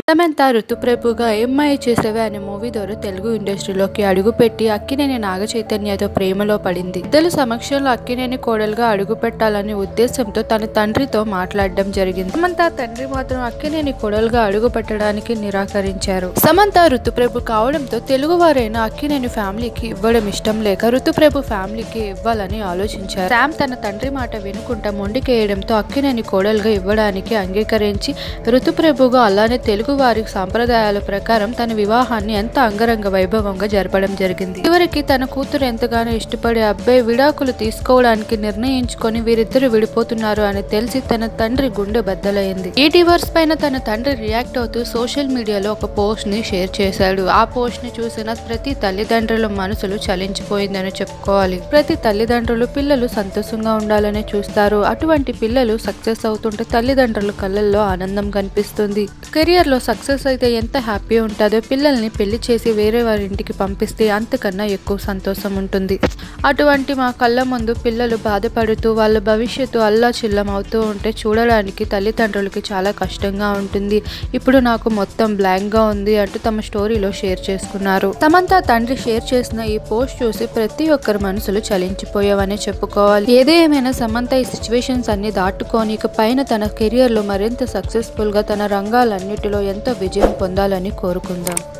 Samantha ఋతుప్రభుగా MI చేసేవే అనే movie ద్వారా తెలుగు ఇండస్ట్రీలోకి అడుగుపెట్టి అక్కినేని నాగ చైతన్యతో ప్రేమలో పడింది ఇద్దరు సమక్షంలో అక్కినేని కోడలుగా అడుగు పెట్టాలనే ఉద్దేశంతో తన తండ్రితో మాట్లాడడం జరిగింది సమంత తండ్రి మాత్రం అక్కినేని కోడలుగా అడుగు పెట్టడానికి నిరాకరించారు సమంత ఋతుప్రభు కావడంతో తెలుగు వారైన అక్కినేని ఫ్యామిలీకి ఇవ్వడం ఇష్టం లేక ఋతుప్రభు ఫ్యామిలీకి ఇవ్వాలని ఆలోచించారు శామ్ తన తండ్రి మాట వినుకుంటా మొండికేయడంతో అక్కినేని కోడలుగా ఇవ్వడానికి అంగీకరించి ఋతుప్రభుగా అలానే తెలుగు వారి సాంప్రదాయాల ప్రకారం తన వివాహాన్ని ఎంత అంగరంగ వైభవంగా జరపడం జరిగింది చివరికి తన కూతురు ఎంతగానో ఇష్టపడే అబ్బాయి విడాకులు తీసుకోవడానికి నిర్ణయించుకొని వీరిద్దరు విడిపోతున్నారు అని తెలిసి తన తండ్రి గుండె బద్దలైంది ఈ డివోర్స్ పైన తన తండ్రి రియాక్ట్ అవుతూ సోషల్ మీడియాలో ఒక పోస్ట్ ని షేర్ చేశాడు ఆ పోస్ట్ ని చూసిన ప్రతి తల్లిదండ్రుల మనసులు చలించిపోయిందని చెప్పుకోవాలి ప్రతి తల్లిదండ్రులు పిల్లలు సంతోషంగా ఉండాలని చూస్తారు అటువంటి పిల్లలు సక్సెస్ అవుతుంటే తల్లిదండ్రుల కళ్ళల్లో ఆనందం కనిపిస్తుంది కెరియర్ లో సక్సెస్ అయితే ఎంత హ్యాపీ ఉంటుందో పిల్లల్ని పెళ్లి చేసి వేరే వారి ఇంటికి పంపిస్తే అంతకన్నా ఎక్కువ సంతోషం ఉంటుంది అటువంటి మా కళ్ళ ముందు పిల్లలు బాధపడుతూ వాళ్ళ భవిష్యత్తు అల్లా చిల్లం అవుతూ ఉంటే చూడడానికి తల్లిదండ్రులకి చాలా కష్టంగా ఉంటుంది ఇప్పుడు నాకు మొత్తం బ్లాంక్ గా ఉంది అంటూ తమ స్టోరీలో షేర్ చేసుకున్నారు సమంత తండ్రి షేర్ చేసిన ఈ పోస్ట్ చూసి ప్రతి ఒక్కరి మనసులు చలించిపోయావని చెప్పుకోవాలి ఏదేమైనా సమంత ఈ సిచ్యువేషన్స్ అన్ని దాటుకొని ఇక పైన తన కెరియర్ లో మరింత సక్సెస్ఫుల్ గా తన రంగాలన్నిటిలో ఎంతో విజయం పొందాలని కోరుకుందాం